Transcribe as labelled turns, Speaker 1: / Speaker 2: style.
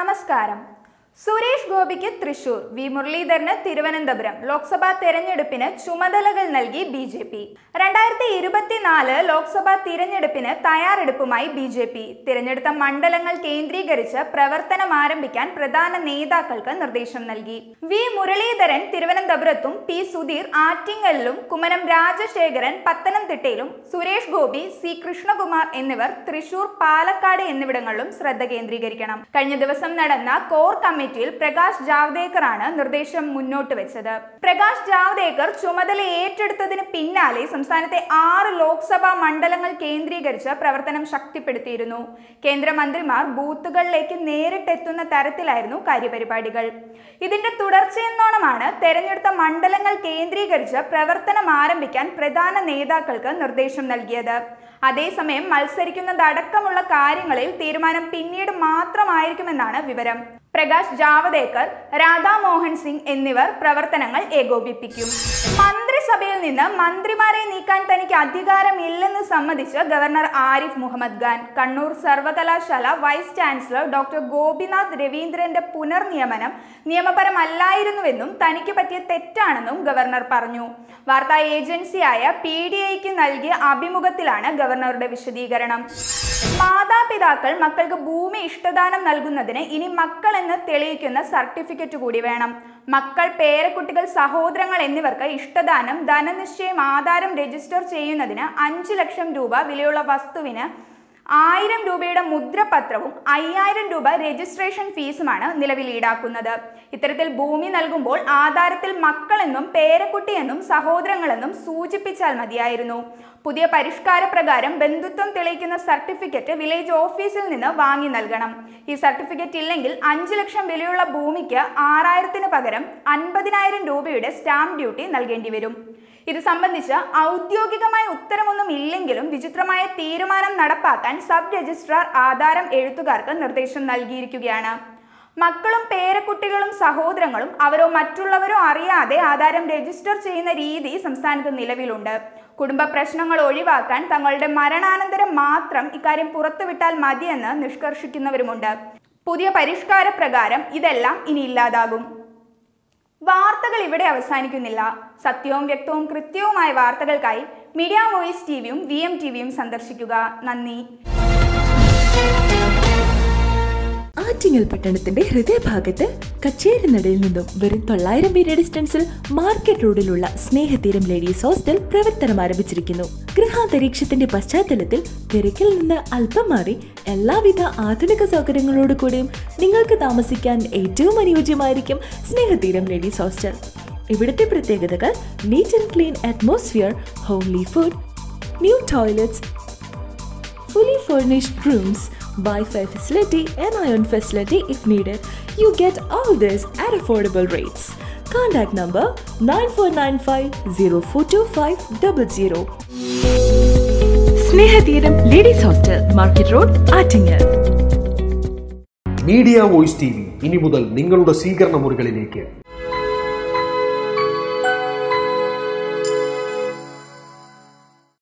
Speaker 1: നമസ്കാരം സുരേഷ് ഗോപിക്ക് തൃശൂർ വി മുരളീധരന് തിരുവനന്തപുരം ലോക്സഭാ തെരഞ്ഞെടുപ്പിന് ചുമതലകൾ നൽകി ബി ജെ പി രണ്ടായിരത്തി ഇരുപത്തിനാല് ലോക്സഭാ തിരഞ്ഞെടുപ്പിന് തയ്യാറെടുപ്പുമായി ബി ജെ പി തിരഞ്ഞെടുത്ത മണ്ഡലങ്ങൾ കേന്ദ്രീകരിച്ച് പ്രവർത്തനം ആരംഭിക്കാൻ പ്രധാന നേതാക്കൾക്ക് നിർദ്ദേശം നൽകി വി മുരളീധരൻ തിരുവനന്തപുരത്തും പി സുധീർ ആറ്റിങ്ങലിലും കുമ്മനം രാജശേഖരൻ പത്തനംതിട്ടയിലും സുരേഷ് ഗോപി സി കൃഷ്ണകുമാർ എന്നിവർ തൃശൂർ പാലക്കാട് എന്നിവിടങ്ങളിലും ശ്രദ്ധ കേന്ദ്രീകരിക്കണം കഴിഞ്ഞ ദിവസം നടന്ന കോർ കമ്മിറ്റിയിൽ പ്രകാശ് ജാവ്ദേക്കറാണ് നിർദ്ദേശം മുന്നോട്ട് വെച്ചത് പ്രകാശ് ജാവ്ദേക്കർ ചുമതല ഏറ്റെടുത്തതിന് പിന്നാലെ സംസ്ഥാനത്തെ ആറ് ലോക്സഭാ മണ്ഡലങ്ങൾ കേന്ദ്രീകരിച്ച് പ്രവർത്തനം ശക്തിപ്പെടുത്തിയിരുന്നു കേന്ദ്രമന്ത്രിമാർ ബൂത്തുകളിലേക്ക് നേരിട്ടെത്തുന്ന തരത്തിലായിരുന്നു കാര്യപരിപാടികൾ ഇതിന്റെ തുടർച്ചയെന്നോണമാണ് തെരഞ്ഞെടുത്ത മണ്ഡലങ്ങൾ കേന്ദ്രീകരിച്ച് പ്രവർത്തനം ആരംഭിക്കാൻ പ്രധാന നേതാക്കൾക്ക് നിർദ്ദേശം നൽകിയത് അതേസമയം മത്സരിക്കുന്നതടക്കമുള്ള കാര്യങ്ങളിൽ തീരുമാനം പിന്നീട് മാത്രമായിരിക്കുമെന്നാണ് വിവരം പ്രകാശ് ജാവദേക്കർ രാധാ മോഹൻ സിംഗ് എന്നിവർ പ്രവർത്തനങ്ങൾ ഏകോപിപ്പിക്കും മന്ത്രിസഭയിൽ നിന്ന് മന്ത്രിമാരെ നീക്കാൻ തനിക്ക് അധികാരമില്ലെന്ന് സമ്മതിച്ച് ഗവർണർ ആരിഫ് മുഹമ്മദ് ഖാൻ കണ്ണൂർ സർവകലാശാല വൈസ് ചാൻസലർ ഡോക്ടർ ഗോപിനാഥ് രവീന്ദ്രന്റെ പുനർനിയമനം നിയമപരമല്ലായിരുന്നുവെന്നും തനിക്ക് പറ്റിയ തെറ്റാണെന്നും ഗവർണർ പറഞ്ഞു വാർത്താ ഏജൻസിയായ പി ഡി ഐക്ക് നൽകിയ അഭിമുഖത്തിലാണ് ഗവർണറുടെ വിശദീകരണം മാതാപിതാക്കൾ മക്കൾക്ക് ഭൂമി ഇഷ്ടദാനം നൽകുന്നതിന് ഇനി മക്കൾ എന്ന് തെളിയിക്കുന്ന സർട്ടിഫിക്കറ്റ് കൂടി വേണം മക്കൾ പേരക്കുട്ടികൾ സഹോദരങ്ങൾ എന്നിവർക്ക് ഇഷ്ടദാനം ധനനിശ്ചയം ആധാരം രജിസ്റ്റർ ചെയ്യുന്നതിന് അഞ്ച് ലക്ഷം രൂപ വിലയുള്ള വസ്തുവിന് ആയിരം രൂപയുടെ മുദ്രപത്രവും അയ്യായിരം രൂപ രജിസ്ട്രേഷൻ ഫീസുമാണ് നിലവിൽ ഈടാക്കുന്നത് ഇത്തരത്തിൽ ഭൂമി നൽകുമ്പോൾ ആധാരത്തിൽ മക്കളെന്നും പേരക്കുട്ടിയെന്നും സഹോദരങ്ങളെന്നും സൂചിപ്പിച്ചാൽ മതിയായിരുന്നു പുതിയ പരിഷ്കാര പ്രകാരം ബന്ധുത്വം തെളിയിക്കുന്ന സർട്ടിഫിക്കറ്റ് വില്ലേജ് ഓഫീസിൽ നിന്ന് വാങ്ങി നൽകണം ഈ സർട്ടിഫിക്കറ്റ് ഇല്ലെങ്കിൽ അഞ്ച് ലക്ഷം വിലയുള്ള ഭൂമിക്ക് ആറായിരത്തിന് പകരം അൻപതിനായിരം രൂപയുടെ സ്റ്റാമ്പ് ഡ്യൂട്ടി നൽകേണ്ടി വരും ഇത് സംബന്ധിച്ച് ഔദ്യോഗികമായ ഉത്തരവൊന്നും ഇല്ലെങ്കിലും വിചിത്രമായ തീരുമാനം നടപ്പാക്കാൻ സബ് രജിസ്ട്രാർ ആധാരം എഴുത്തുകാർക്ക് നിർദ്ദേശം നൽകിയിരിക്കുകയാണ് മക്കളും പേരക്കുട്ടികളും സഹോദരങ്ങളും അവരോ മറ്റുള്ളവരോ അറിയാതെ ആധാരം രജിസ്റ്റർ ചെയ്യുന്ന രീതി സംസ്ഥാനത്ത് നിലവിലുണ്ട് കുടുംബ പ്രശ്നങ്ങൾ ഒഴിവാക്കാൻ തങ്ങളുടെ മരണാനന്തരം മാത്രം ഇക്കാര്യം പുറത്തുവിട്ടാൽ മതിയെന്ന് നിഷ്കർഷിക്കുന്നവരുമുണ്ട് പുതിയ പരിഷ്കാര പ്രകാരം ഇതെല്ലാം ഇനി ഇല്ലാതാകും വാർത്തകൾ ഇവിടെ അവസാനിക്കുന്നില്ല സത്യവും വ്യക്തവും കൃത്യവുമായ വാർത്തകൾക്കായി മീഡിയ വോയിസ് ടിവിയും വി എം ടിവിയും സന്ദർശിക്കുക നന്ദി
Speaker 2: ആറ്റിങ്ങൽ പട്ടണത്തിന്റെ ഹൃദയഭാഗത്ത് കച്ചേരിനടയിൽ നിന്നും വെറും തൊള്ളായിരം മീറ്റർ ഡിസ്റ്റൻസിൽ മാർക്കറ്റ് റോഡിലുള്ള സ്നേഹതീരം ലേഡീസ് ഹോസ്റ്റൽ പ്രവർത്തനം ആരംഭിച്ചിരിക്കുന്നു ഗൃഹാന്തരീക്ഷത്തിന്റെ പശ്ചാത്തലത്തിൽ തിരക്കിൽ നിന്ന് അല്പം മാറി എല്ലാവിധ ആധുനിക സൗകര്യങ്ങളോട് കൂടിയും നിങ്ങൾക്ക് താമസിക്കാൻ ഏറ്റവും അനുയോജ്യമായിരിക്കും സ്നേഹതീരം ലേഡീസ് ഹോസ്റ്റൽ ഇവിടുത്തെ പ്രത്യേകതകൾ neat and clean atmosphere homely food new toilets fully furnished rooms, Wi-Fi facility and iron facility if needed. You get all this at affordable rates. Contact number 9495 Snehatheeram ladies hostel market road Attingal
Speaker 3: media voice T V ഇനി മുതൽ നിങ്ങളുടെ സ്വീകരണ മുറികളിലേക്ക്